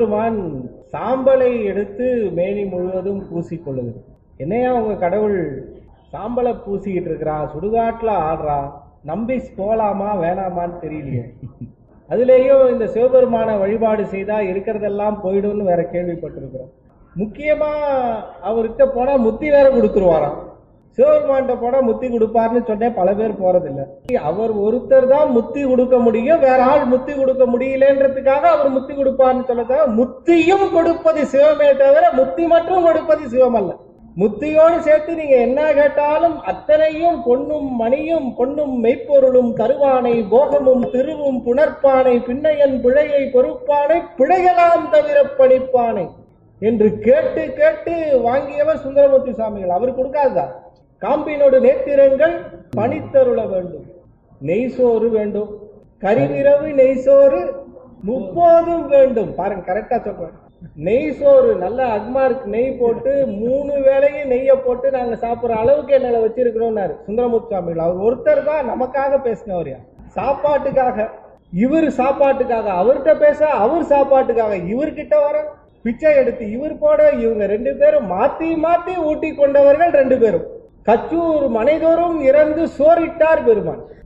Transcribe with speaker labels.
Speaker 1: சிவபெருமான் சாம்பலை எடுத்து மேனி முழுவதும் பூசிக்கொள்ளுகிறது என்னையா உங்க கடவுள் சாம்பலை பூசிக்கிட்டு இருக்கிறான் சுடுகாட்டுல ஆடுறான் நம்பி போலாமா வேணாமான்னு தெரியலையே அதுலேயும் இந்த சிவபெருமான வழிபாடு செய்தா இருக்கிறதெல்லாம் போயிடும்னு வேற கேள்விப்பட்டிருக்கிறோம் முக்கியமா அவர்கிட்ட போனா முத்தி வேற கொடுத்துருவாராம் சிவபெருமான்கிட்ட போனா முத்தி கொடுப்பாருன்னு சொன்னேன் பல பேர் போறதில்ல அவர் ஒருத்தர் தான் முத்தி கொடுக்க முடியும் வேற ஆள் முத்தி கொடுக்க முடியலன்றதுக்காக அவர் முத்தி கொடுப்பாருன்னு சொல்லத்தாக முத்தியும் கொடுப்பது சிவமே தவிர முத்தி மட்டும் கொடுப்பது சிவம் அல்ல முத்தியோடு சேர்த்து நீங்க என்ன கேட்டாலும் அத்தனையும் பொன்னும் மணியும் பொன்னும் மெய்ப்பொருளும் தருவானை போகமும் திருவும் புணர்ப்பானை பின்னையன் பிழையை பொறுப்பானை பிழையலாம் தவிர படிப்பானை என்று கேட்டு கேட்டு வாங்கியவர் சுந்தரமூர்த்தி சுவாமிகள் அவர் கொடுக்காததா காம்பினோடு நேத்திரங்கள் பணித்தருள வேண்டும் நெய்சோறு வேண்டும் கரிவிரவு நெய்சோறு முப்போதும் வேண்டும் பாருங்க கரெக்டா சொல்றேன் நெய் சோறு நல்ல அக்மார்க் நெய் போட்டு மூணு வேளையும் நெய்யை போட்டு நாங்க சாப்பிடுற அளவுக்கு என்னால வச்சிருக்கிறோம்னாரு சுந்தரமுத்து சுவாமிகள் அவர் ஒருத்தர் தான் நமக்காக பேசினவர் சாப்பாட்டுக்காக இவர் சாப்பாட்டுக்காக அவர்கிட்ட பேச அவர் சாப்பாட்டுக்காக இவர்கிட்ட வர பிச்சை எடுத்து இவர் போட இவங்க ரெண்டு பேரும் மாத்தி மாத்தி ஊட்டி கொண்டவர்கள் ரெண்டு பேரும் கச்சூர் மனைதோறும் இறந்து சோறிட்டார் பெருமான்